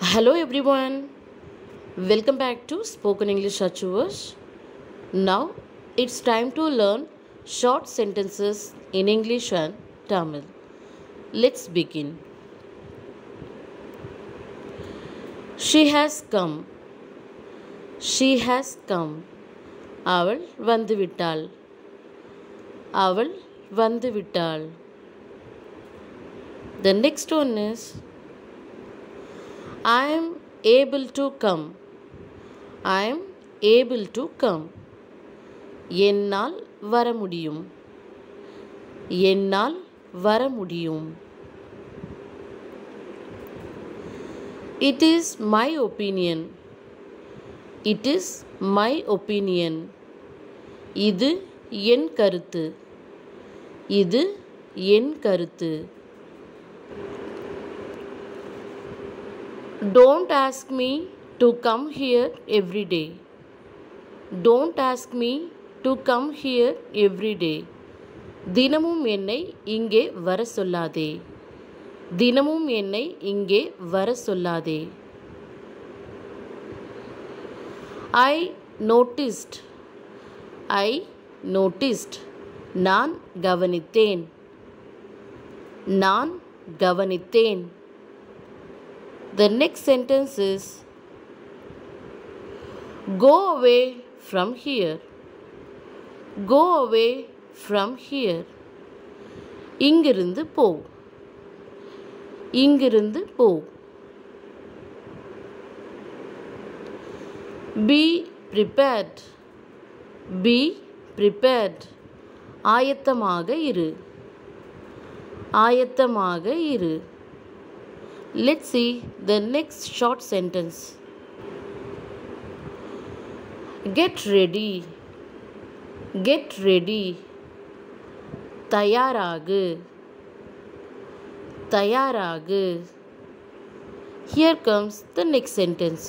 Hello everyone. Welcome back to Spoken English Achievers. Now it's time to learn short sentences in English and Tamil. Let's begin. She has come. She has come. அவள் வந்துவிட்டாள் அவள் வந்துவிட்டாள் The next one is I am able to come. I am able to come. என்னால் வர முடியும் என்னால் வர முடியும் it is my opinion it is my opinion இது என் கருத்து இது என் கருத்து Don't ask me to come here every day. Don't ask me to come here every day. தினமும் என்னை இங்கே வர சொல்லாதே தினமும் என்னை இங்கே வர சொல்லாதே ஐ நோட்டிஸ்ட் ஐ நோட்டிஸ்ட் நான் கவனித்தேன் நான் கவனித்தேன் The next sentence is Go away from here. Go away from here. இங்கிருந்து போ இங்கிருந்து போ பி prepared பி prepared ஆயத்தமாக இரு ஆயத்தமாக இரு Let's see the next short sentence. Get ready. Get ready. தயாராகு தயாராகு Here comes the next sentence.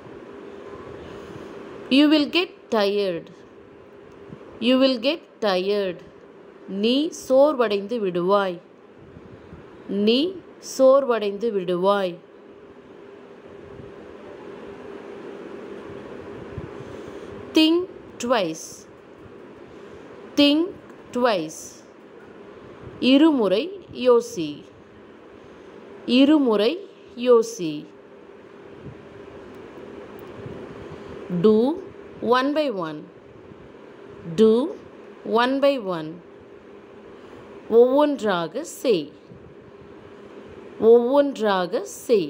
You will get tired. You will get tired. நீ சோர்வடைந்து விடுவாய் நீ சோர்வடைந்து விடுவாய் திங்க் ட்வைஸ் திங்க் ட்வைஸ் இருமுறை யோசி இருமுறை யோசி do one by one do one by one ஒவ்வொன்றாக செய் ஒவ்வொன்றாக செய்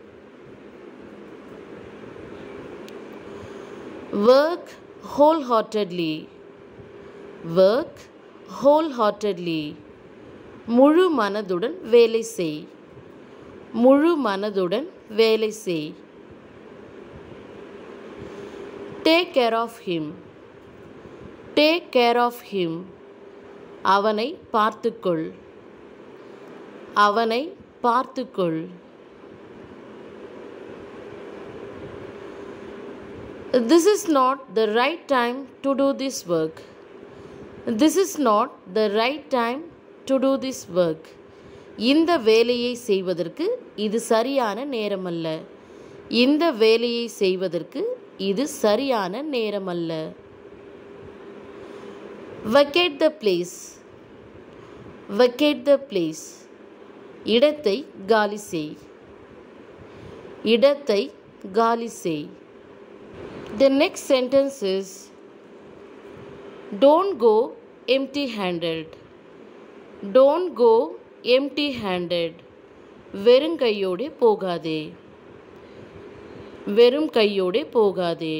work wholeheartedly work wholeheartedly முழு மனதுடன் வேலை செய் முழு மனதுடன் வேலை செய் take care of him take care of him அவனை பார்த்துக்கொள் அவனை பார்த்துக்கொள் This is not the right time to do this work. This is not the right time to do this work. இந்த வேலையை செய்வதற்கு இது சரியான நேரமல்ல இந்த வேலையை செய்வதற்கு இது சரியான நேரமல்ல vacate the place vacate the place இடத்தை காலி செய் இடத்தை காலி செய் The next sentence is Don't go empty handed. Don't go empty handed. வெறும் கையோடு போகாதே வெறும் கையோடு போகாதே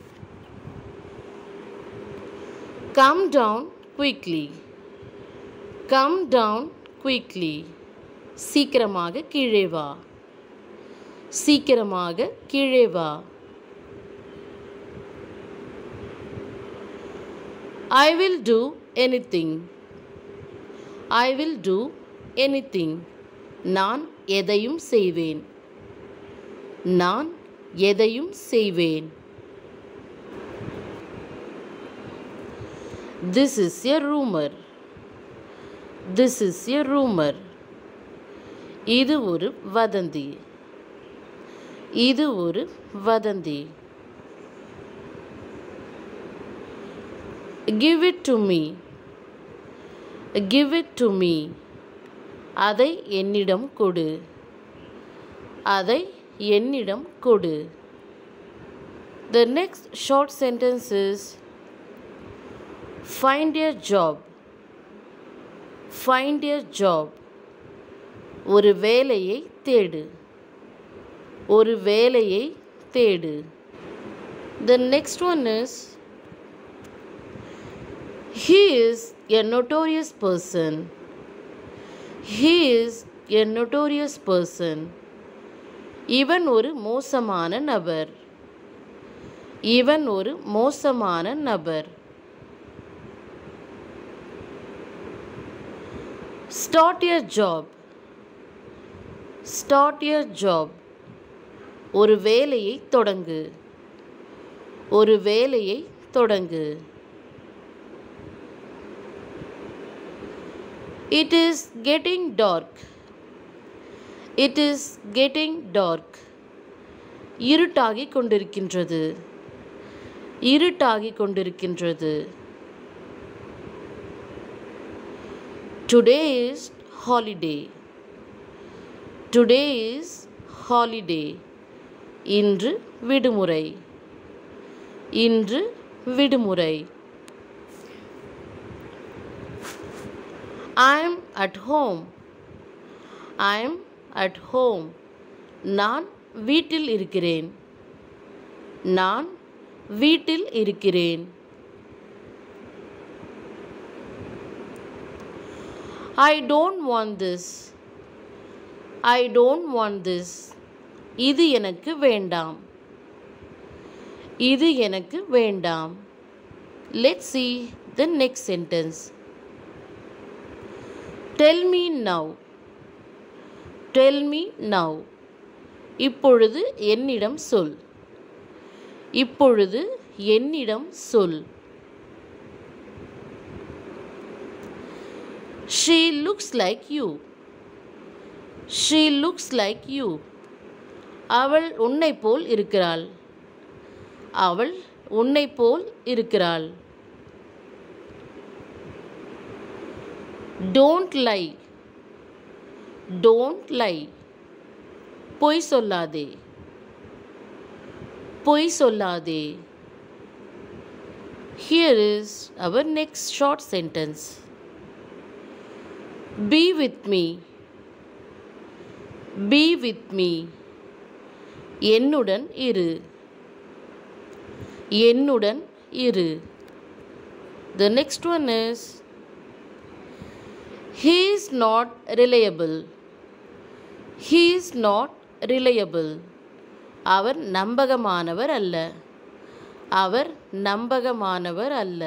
come down quickly come down quickly சீக்கிரமாக கீழே வா சீக்கிரமாக கீழே வா I will do anything I will do anything நான் எதையும் செய்வேன் நான் எதையும் செய்வேன் this is a rumour this is a rumour இது ஒரு வதந்தி இது ஒரு வதந்தி give it to me give it to me அதை என்னிடம் கொடு அதை என்னிடம் கொடு The next short sentence is Find a job. Find a job. ஒரு வேலையை தேடு ஒரு வேலையை தேடு The next one is He is a notorious person. He is a notorious person. இவன் ஒரு மோசமான நபர் இவன் ஒரு மோசமான நபர் start your job start your job ஒரு வேலையை தொடங்கு ஒரு வேலையை தொடங்கு it is getting dark it is getting dark இருட்டாகி கொண்டிருக்கின்றது இருட்டாகி கொண்டிருக்கின்றது today is holiday today is holiday இன்று விடுமுறை இன்று விடுமுறை I am at home I am at home நான் வீட்டில் இருக்கிறேன் நான் வீட்டில் இருக்கிறேன் I don't want this I don't want this இது எனக்கு வேண்டாம் இது எனக்கு வேண்டாம் let see the next sentence tell me now tell me now இப்பொழுது என்னிடம் சொல் இப்பொழுது என்னிடம் சொல் she looks like you she looks like you அவள் உன்னை போல் இருக்கிறாள் அவள் உன்னை போல் இருக்கிறாள் டோன்ட் லை டோன்ட் லை பொய் சொல்லாதே பொய் சொல்லாதே here is our next short sentence be with me be with me என்னுடன் இரு என்னுடன் இரு the next one is he is not reliable he is not reliable அவர் நம்பகமானவர் அல்ல அவர் நம்பகமானவர் அல்ல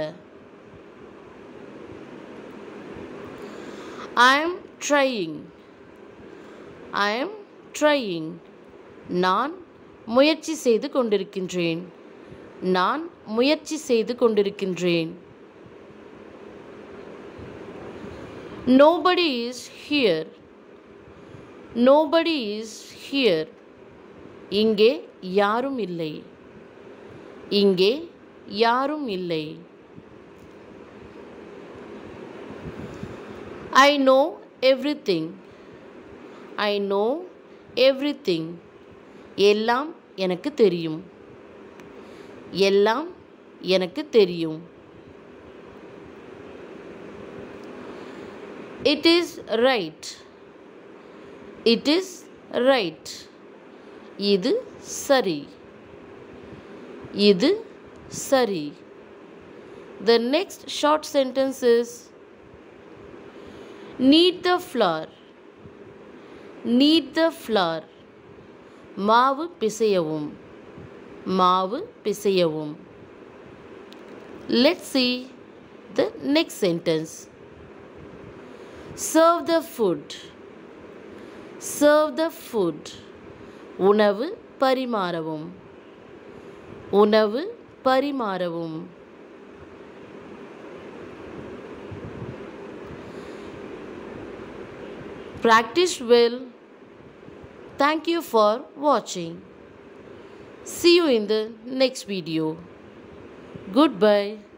I am trying I am trying நான் முயற்சி செய்து கொண்டிருக்கின்றேன் நான் முயற்சி செய்து கொண்டிருக்கின்றேன் nobody is here nobody is here இங்கே யாரும் இல்லை இங்கே யாரும் இல்லை I know everything I know everything எல்லாம் எனக்கு தெரியும் எல்லாம் எனக்கு தெரியும் it is right it is right இது சரி இது சரி the next short sentence is knead the flour knead the flour மாவு பிசையவும் மாவு பிசையவும் let see the next sentence serve the food serve the food உணவு பரிமாறவும் உணவு பரிமாறவும் practice well thank you for watching See you in the next video. Goodbye.